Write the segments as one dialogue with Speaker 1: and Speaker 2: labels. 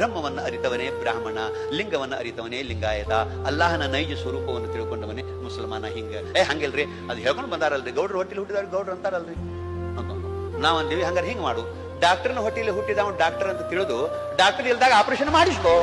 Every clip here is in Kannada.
Speaker 1: ಬ್ರಹ್ಮವನ್ನು ಅರಿತವನೇ ಬ್ರಾಹ್ಮಣ ಲಿಂಗವನ್ನು ಅರಿತವನೇ ಲಿಂಗಾಯತ ಅಲ್ಲಾಹನ ನೈಜ ಸ್ವರೂಪವನ್ನು ತಿಳ್ಕೊಂಡವನೇ ಮುಸಲ್ಮಾನ ಹಿಂಗ ಏ ಹಂಗಿಲ್ರಿ ಅದು ಹೇಳ್ಕೊಂಡು ಬಂದಾರಲ್ರಿ ಗೌಡ್ರು ಹೊಟ್ಟಿಲಿ ಹುಟ್ಟಿದಾರ ಗೌಡ್ರು ಅಂತಾರಲ್ರಿ ನಾವ್ ಅಂದೀವಿ ಹಂಗಾರೆ ಹಿಂಗ್ ಮಾಡು ಡಾಕ್ಟರ್ನ ಹೊಟ್ಟಿಲಿ ಹುಟ್ಟಿದ ಡಾಕ್ಟರ್ ಅಂತ ತಿಳಿದು ಡಾಕ್ಟರ್ ಇಲ್ದಾಗ ಆಪರೇಷನ್ ಮಾಡಿಸ್ಕೋ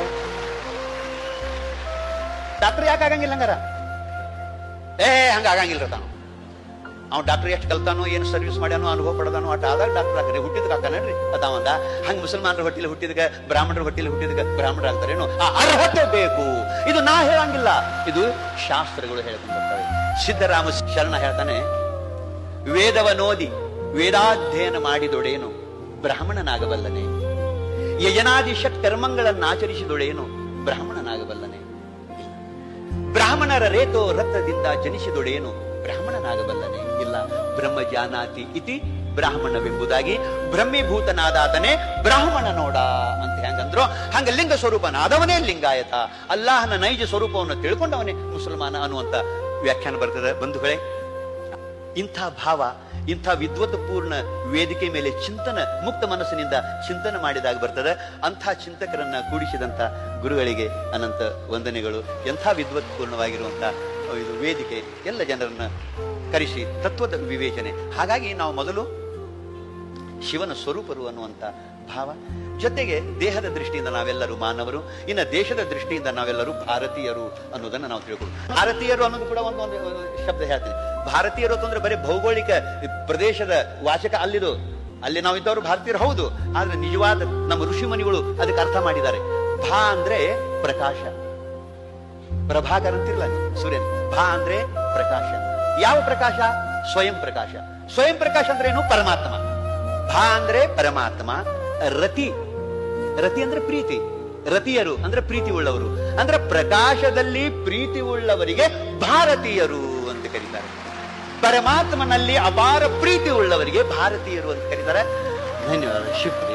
Speaker 1: ಡಾಕ್ಟರ್ ಯಾಕೆ ಆಗಂಗಿಲ್ಲ ಹಂಗಾರ ಏ ಹಂಗ ಆಗಂಗಿಲ್ಲ ತಾನು ಅವ್ನು ಡಾಕ್ಟರ್ ಎಷ್ಟು ಕಲ್ತಾನೋ ಏನು ಸರ್ವಿಸ್ ಮಾಡ್ಯಾನೋ ಅನುಭವ ಪಡೆದಾನೋ ಅಟ್ ಆದಾಗ ಡಾಕ್ಟರ್ ಆಗ್ತಾರೆ ಹುಟ್ಟಿದಕ್ಕೆ ಹಾಕಾನೇನ್ರಿ ಅದಾವಂದ ಹಂಗ ಮುಸಲ್ಮಾನರ ಹೊಟ್ಟಿಲಿ ಹುಟ್ಟಿದಕ್ಕೆ ಬ್ರಾಹ್ಮಣರ ಹೊಟ್ಟಿಲಿ ಹುಟ್ಟಿದಕ್ಕೆ ಬ್ರಾಹ್ಮಣರ ಆಗ್ತಾರೇನು ಆ ಅರ್ಹತೆ ಬೇಕು ಇದು ನಾ ಹೇಳಂಗಿಲ್ಲ ಇದು ಶಾಸ್ತ್ರಗಳು ಹೇಳ್ಕೊಂಡು ಬರ್ತವೆ ಸಿದ್ದರಾಮ ಶರಣ ಹೇಳ್ತಾನೆ ವೇದವನೋದಿ ವೇದಾಧ್ಯಯನ ಮಾಡಿದೊಡೇನು ಬ್ರಾಹ್ಮಣನಾಗಬಲ್ಲನೆ ಯಜನಾದಿ ಷಟ್ ಕರ್ಮಗಳನ್ನಾಚರಿಸಿದೊಡೇನು ಬ್ರಾಹ್ಮಣನಾಗಬಲ್ಲನೆ ಬ್ರಾಹ್ಮಣರ ರೇತೋ ರಕ್ತದಿಂದ ಜನಿಸಿದೊಡೇನು ಬ್ರಾಹ್ಮಣನಾಗಬಲ್ಲನೆ ಇಲ್ಲ ಬ್ರಹ್ಮ ಜಾನಾತಿ ಇತಿ ಬ್ರಾಹ್ಮಣವೆಂಬುದಾಗಿ ಬ್ರಹ್ಮೀಭೂತನಾದಾತನೇ ಬ್ರಾಹ್ಮಣ ನೋಡ ಅಂತ ಹೆಂಗಂದ್ರು ಹಂಗ ಲಿಂಗ ಸ್ವರೂಪನಾದವನೇ ಲಿಂಗಾಯತ ಅಲ್ಲಾಹನ ನೈಜ ಸ್ವರೂಪವನ್ನು ತಿಳ್ಕೊಂಡವನೇ ಮುಸಲ್ಮಾನ ಅನ್ನುವಂತ ವ್ಯಾಖ್ಯಾನ ಬರ್ತದೆ ಬಂಧುಗಳೇ ಇಂಥ ಭಾವ ಇಂಥ ವಿದ್ವತ್ಪೂರ್ಣ ವೇದಿಕೆ ಮೇಲೆ ಚಿಂತನ ಮುಕ್ತ ಮನಸ್ಸಿನಿಂದ ಚಿಂತನೆ ಮಾಡಿದಾಗ ಬರ್ತದೆ ಅಂಥ ಚಿಂತಕರನ್ನ ಕೂಡಿಸಿದಂಥ ಗುರುಗಳಿಗೆ ಅನಂತ ವಂದನೆಗಳು ಎಂಥ ವಿದ್ವತ್ಪೂರ್ಣವಾಗಿರುವಂಥ ಇದು ವೇದಿಕೆ ಎಲ್ಲ ಜನರನ್ನ ಕರೆಸಿ ತತ್ವದ ವಿವೇಚನೆ ಹಾಗಾಗಿ ನಾವು ಮೊದಲು ಶಿವನ ಸ್ವರೂಪರು ಅನ್ನುವಂಥ ಭಾವ ಜೊತೆಗೆ ದೇಹದ ದೃಷ್ಟಿಯಿಂದ ನಾವೆಲ್ಲರೂ ಮಾನವರು ಇನ್ನು ದೇಶದ ದೃಷ್ಟಿಯಿಂದ ನಾವೆಲ್ಲರೂ ಭಾರತೀಯರು ಅನ್ನೋದನ್ನ ನಾವು ತಿಳ್ಕೊಂಡು ಭಾರತೀಯರು ಅನ್ನೋದು ಕೂಡ ಒಂದು ಒಂದು ಒಂದು ಶಬ್ದ ಹೇಳ್ತೀನಿ ಭಾರತೀಯರು ಅಂತಂದ್ರೆ ಬರೀ ಭೌಗೋಳಿಕ ಪ್ರದೇಶದ ವಾಚಕ ಅಲ್ಲಿದು ಅಲ್ಲಿ ನಾವು ಇದ್ದವರು ಭಾರತೀಯರು ಹೌದು ಆದ್ರೆ ನಿಜವಾದ ನಮ್ಮ ಋಷಿಮುನಿಗಳು ಅದಕ್ಕೆ ಅರ್ಥ ಮಾಡಿದ್ದಾರೆ ಭಾ ಅಂದ್ರೆ ಪ್ರಕಾಶ ಪ್ರಭಾಕರ್ ಅಂತಿರ್ಲ ನೀವು ಸೂರ್ಯನ್ ಭಾ ಅಂದ್ರೆ ಪ್ರಕಾಶ ಯಾವ ಪ್ರಕಾಶ ಸ್ವಯಂ ಪ್ರಕಾಶ ಸ್ವಯಂ ಪ್ರಕಾಶ ಅಂದ್ರೆ ಏನು ಪರಮಾತ್ಮ ಭಾ ಅಂದ್ರೆ ಪರಮಾತ್ಮ ರತಿ ರತಿ ಅಂದ್ರೆ ಪ್ರೀತಿ ರತಿಯರು ಅಂದ್ರೆ ಪ್ರೀತಿ ಉಳ್ಳವರು ಅಂದ್ರೆ ಪ್ರಕಾಶದಲ್ಲಿ ಪ್ರೀತಿ ಉಳ್ಳವರಿಗೆ ಭಾರತೀಯರು ಅಂತ ಕರೀತಾರೆ ಪರಮಾತ್ಮನಲ್ಲಿ ಅಪಾರ ಪ್ರೀತಿ ಉಳ್ಳವರಿಗೆ ಭಾರತೀಯರು ಅಂತ ಕರೀತಾರೆ ಧನ್ಯವಾದ ಶಿವ